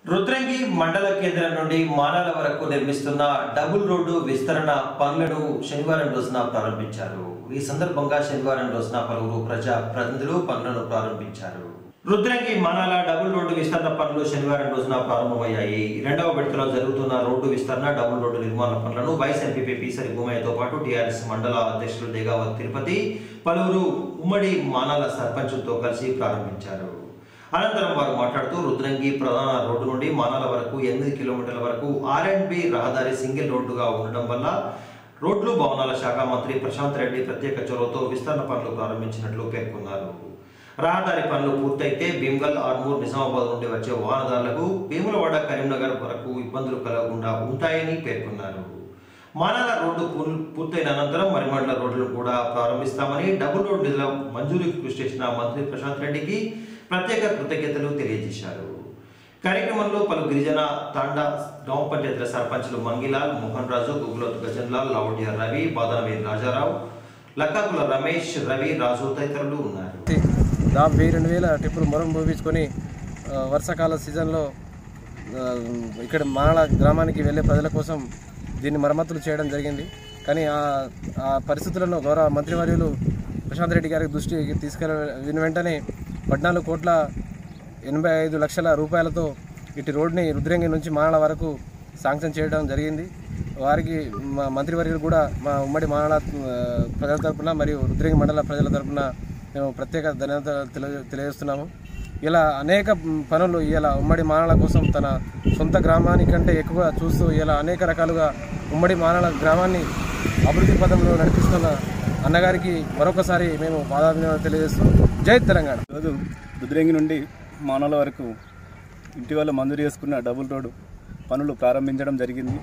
రుద్రంగి మండల కేంద్రం నుండి మానాల వరకు నిర్మిస్తున్న డబుల్ రోడ్డు విస్తరణ పనులను శనివారం రోజున ప్రారంభించారు ఈ సందర్భంగా శనివారం రోజున పలువురు ప్రజా ప్రతినిధులు పనులను ప్రారంభించారు రుద్రంగి మానాల డబుల్ రోడ్డు విస్తరణ పనులు శనివారం రోజున ప్రారంభమయ్యాయి రెండవ విడతలో జరుగుతున్న రోడ్డు విస్తరణ డబుల్ రోడ్డు నిర్మాణ పనులను వైస్ ఎంపీపీ పీసరి భూమయ్యతో పాటు టీఆర్ఎస్ మండల అధ్యక్షులు దేగావత్ తిరుపతి పలువురు ఉమ్మడి మానాల సర్పంచులతో కలిసి ప్రారంభించారు అనంతరం వారు మాట్లాడుతూ రుద్రంగి ప్రధాన రోడ్డు నుండి మానాల వరకు ఎనిమిది కిలోమీటర్ల వరకు ఆర్ అండ్ బి రహదారి సింగిల్ రోడ్డుగా ఉండడం వల్ల రోడ్లు భవనాల శాఖ మంత్రి ప్రశాంత్ రెడ్డి ప్రత్యేక చొరవతో విస్తరణ పనులు ప్రారంభించినట్లు పేర్కొన్నారు రహదారి పనులు పూర్తయితే భీమ్గల్ ఆర్మూర్ నిజామాబాద్ నుండి వచ్చే వాహనదారులకు భీములవాడ కరీంనగర్ వరకు ఇబ్బందులు కలగకుండా ఉంటాయని పేర్కొన్నారు మానాల రోడ్డు పూర్- పూర్తయిన అనంతరం మరిమండల రోడ్లను కూడా ప్రారంభిస్తామని డబుల్ రోడ్ నిధుల మంజూరుకి కృషి చేసిన మంత్రి ప్రశాంత్ రెడ్డికి ప్రత్యేక కృతజ్ఞతలు తెలియజేశారు కార్యక్రమంలో పలు గిరిజన తాండా గ్రామ పంచాయతీల సర్పంచులు మంగిలాల్ మోహన్ రాజు గుగులోత్ గజన్లాల్ లావడ్య రవి బాదనవీర్ రాజారావు లక్కాకుల రమేష్ రవి రాజు తదితరులు ఉన్నారు దాదాపు వెయ్యి రెండు వేల టిప్పులు మొరం పోపించుకొని ఆ, వర్షాకాల సీజన్లో ఆ, ఇక్కడ మానాల గ్రామానికి వెళ్ళే ప్రజల కోసం దీన్ని మరమ్మతులు చేయడం జరిగింది కానీ ఆ ఆ పరిస్థితులను గౌరవ మంత్రివర్యులు ప్రశాంత్ రెడ్డి గారికి దృష్టికి తీసుకెళ్ళిన వెంటనే పద్నాలుగు కోట్ల ఎనభై ఐదు లక్షల రూపాయలతో ఇటు రోడ్ని రుద్రంగి నుంచి మానాల వరకు శాంక్షన్ చేయడం జరిగింది వారికి మా మంత్రివర్యులు కూడా మా ఉమ్మడి మానాల ఆ, ప్రజల తరపున మరియు రుద్రంగి మండల ప్రజల తరపున మేము ప్రత్యేక ధన్యవాదాలు తెలియ తెలియజేస్తున్నాము ఇలా అనేక పనులు ఇలా ఉమ్మడి మానాల కోసం తన సొంత గ్రామాని కంటే ఎక్కువ చూస్తూ ఇలా అనేక రకాలుగా ఉమ్మడి మానాల గ్రామాన్ని అభివృద్ధి పదంలో నడిపిస్తున్న అన్నగారికి మరొకసారి మేము పాదాభినందనలు తెలియజేస్తూ జై తెలంగాణ ఈరోజు రుద్రంగి నుండి మానవుల వరకు ఇటీవల మంజూరు చేసుకున్న డబుల్ రోడ్డు పనులు ప్రారంభించడం జరిగింది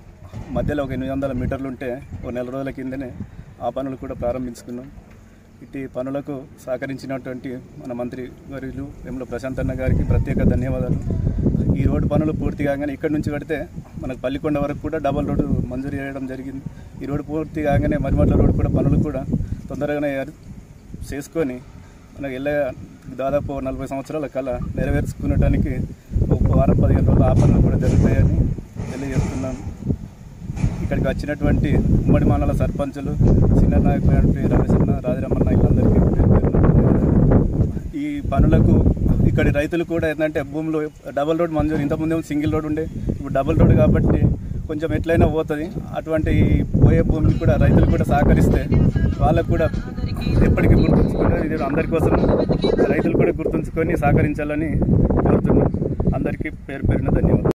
మధ్యలో ఒక ఎనిమిది వందల మీటర్లు ఉంటే ఒక నెల రోజుల కిందనే ఆ పనులు కూడా ప్రారంభించుకున్నాం ఇట్టి పనులకు సహకరించినటువంటి మన మంత్రి వర్యులు వెముల ప్రశాంత్ అన్న గారికి ప్రత్యేక ధన్యవాదాలు ఈ రోడ్డు పనులు పూర్తి కాగానే ఇక్కడి నుంచి కడితే మనకు పల్లికొండ వరకు కూడా డబల్ రోడ్డు మంజూరు చేయడం జరిగింది ఈ రోడ్డు పూర్తి కాగానే మరిమట్ల రోడ్డు కూడా పనులు కూడా తొందరగానే చేసుకొని మనకు వెళ్ళే దాదాపు నలభై సంవత్సరాల కళ నెరవేర్చుకునడానికి ఒక వారం పదిహేను రోజులు ఆ పనులు కూడా జరుగుతాయని తెలియజేస్తున్నాను ఇక్కడికి వచ్చినటువంటి ఉమ్మడి మానాల సర్పంచులు చిన్న నాయకులు రమేశన్న రాజరమణ నాయకులందరికీ పేరు పేరున ధన్యవాదాలు. ఈ పనులకు ఇక్కడి రైతులు కూడా ఏంటంటే భూమిలో డబల్ రోడ్ మంజూరు ఇంతకుముందు సింగిల్ రోడ్ ఉండే ఇప్పుడు డబల్ రోడ్ కాబట్టి కొంచెం ఎట్లయినా పోతుంది అటువంటి ఈ పోయే భూమికి కూడా రైతులు కూడా సహకరిస్తే వాళ్ళకు కూడా ఎప్పటికీ గుర్తుంచుకునేది ఇది అందరి కోసం రైతులు కూడా గుర్తుంచుకొని సహకరించాలని కోరుతున్నాను అందరికీ పేరు పేరున ధన్యవాదాలు